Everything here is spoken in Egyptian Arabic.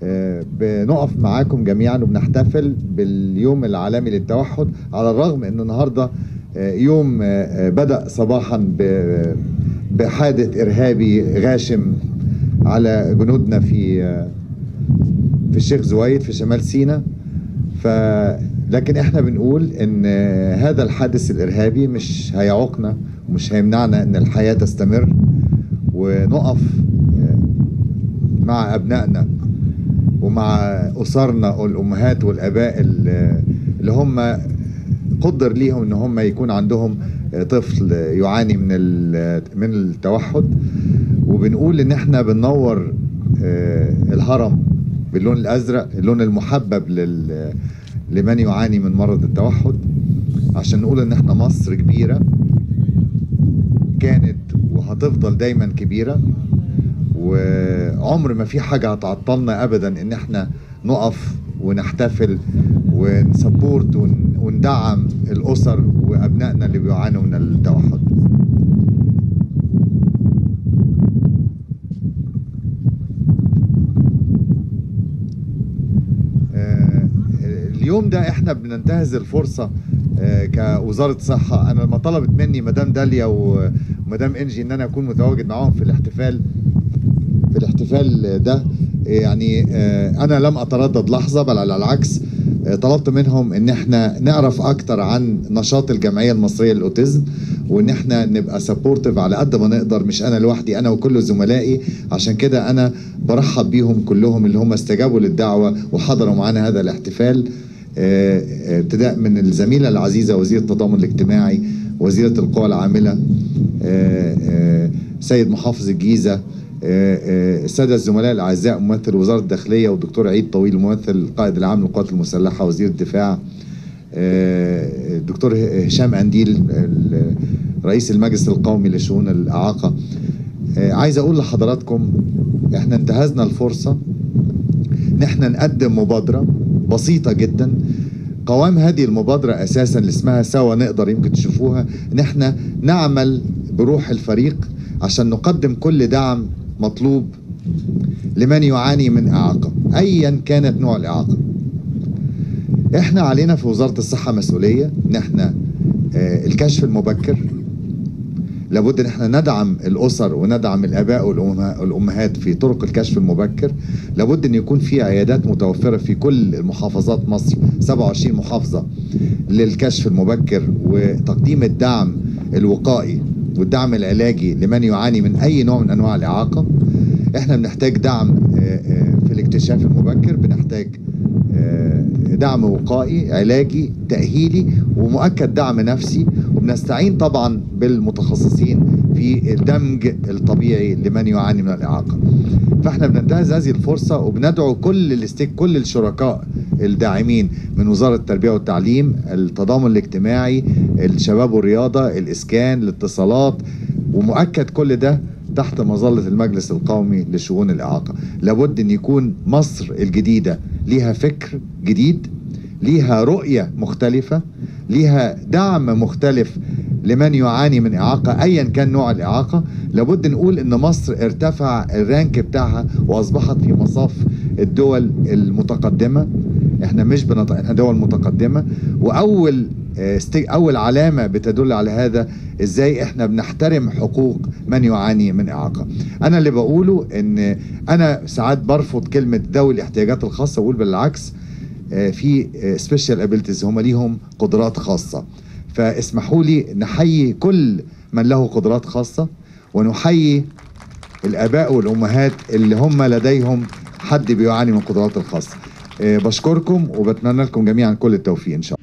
آه، بنقف معاكم جميعا وبنحتفل باليوم العالمي للتوحد على الرغم انه النهارده آه، يوم آه، بدأ صباحا ب- بحادث ارهابي غاشم على جنودنا في في الشيخ زويد في شمال سيناء ف لكن احنا بنقول ان هذا الحادث الارهابي مش هيعوقنا ومش هيمنعنا ان الحياه تستمر ونقف مع ابنائنا ومع اسرنا والامهات والاباء اللي اللي هم قدر ليهم ان هم يكون عندهم طفل يعاني من ال- من التوحد وبنقول ان احنا بننور آه، الهرم باللون الازرق اللون المحبب لل لمن يعاني من مرض التوحد عشان نقول ان احنا مصر كبيره كانت وهتفضل دايما كبيره وعمر ما في حاجه هتعطلنا ابدا ان احنا نقف ونحتفل ونسبورت ون- وندعم الاسر وابنائنا اللي بيعانوا من التوحد آه، اليوم ده احنا بننتهز الفرصه آه، كوزاره صحه انا لما طلبت مني مدام داليا ومدام انجي ان انا اكون متواجد معاهم في الاحتفال في الاحتفال ده يعني آه، انا لم اتردد لحظه بل على العكس آه، طلبت منهم ان احنا نعرف اكتر عن نشاط الجمعيه المصريه للاوتيزم وان احنا نبقى سبورتيف على قد ما نقدر مش انا لوحدي انا وكل زملائي عشان كده انا برحب بيهم كلهم اللي هم استجابوا للدعوه وحضروا معانا هذا الاحتفال آه، آه، ابتداء من الزميله العزيزه وزيره التضامن الاجتماعي وزيره القوى العامله آه، آه، سيد محافظ الجيزه آه، آه، الساده الزملاء الاعزاء ممثل وزاره الداخليه والدكتور عيد طويل ممثل القائد العام للقوات المسلحه وزير الدفاع آه، الدكتور هشام انديل ال- رئيس المجلس القومي لشؤون الاعاقه آه، عايز اقول لحضراتكم احنا انتهزنا الفرصه ان احنا نقدم مبادره بسيطه جدا قوام هذه المبادرة أساسا اللي اسمها سوا نقدر يمكن تشوفوها إن إحنا نعمل بروح الفريق عشان نقدم كل دعم مطلوب لمن يعاني من إعاقة أيا كانت نوع الإعاقة إحنا علينا في وزارة الصحة مسؤولية إن إحنا آه، الكشف المبكر لابد ان احنا ندعم الاسر وندعم الاباء والأمها- والامهات في طرق الكشف المبكر لابد ان يكون في عيادات متوفره في كل محافظات مصر 27 محافظه للكشف المبكر وتقديم الدعم الوقائي والدعم العلاجي لمن يعاني من اي نوع من انواع الاعاقه احنا بنحتاج دعم آه، آه، في الاكتشاف المبكر بنحتاج آه، دعم وقائي علاجي تأهيلي ومؤكد دعم نفسي وبنستعين طبعا بالمتخصصين في الدمج الطبيعي لمن يعاني من الإعاقة فاحنا بننتهز هذه الفرصة وبندعو كل الاستيك كل الشركاء الداعمين من وزارة التربية والتعليم التضامن الاجتماعي الشباب والرياضة الإسكان الاتصالات ومؤكد كل ده تحت مظلة المجلس القومي لشؤون الإعاقة لابد أن يكون مصر الجديدة ليها فكر جديد ليها رؤية مختلفة ليها دعم مختلف لمن يعاني من إعاقة أيا كان نوع الإعاقة لابد نقول أن مصر ارتفع الرانك بتاعها وأصبحت في مصاف الدول المتقدمة احنا مش بنط... احنا دول متقدمة وأول آه، استي- أول علامة بتدل على هذا إزاي إحنا بنحترم حقوق من يعاني من إعاقة أنا اللي بقوله إن أنا ساعات برفض كلمة ذوي الاحتياجات الخاصة وأقول بالعكس آه، في سبيشال ابيلتيز هم ليهم قدرات خاصة فاسمحوا لي نحيي كل من له قدرات خاصة ونحيي الآباء والأمهات اللي هم لديهم حد بيعاني من القدرات الخاصة آه، بشكركم وبتمنى لكم جميعا كل التوفيق إن شاء الله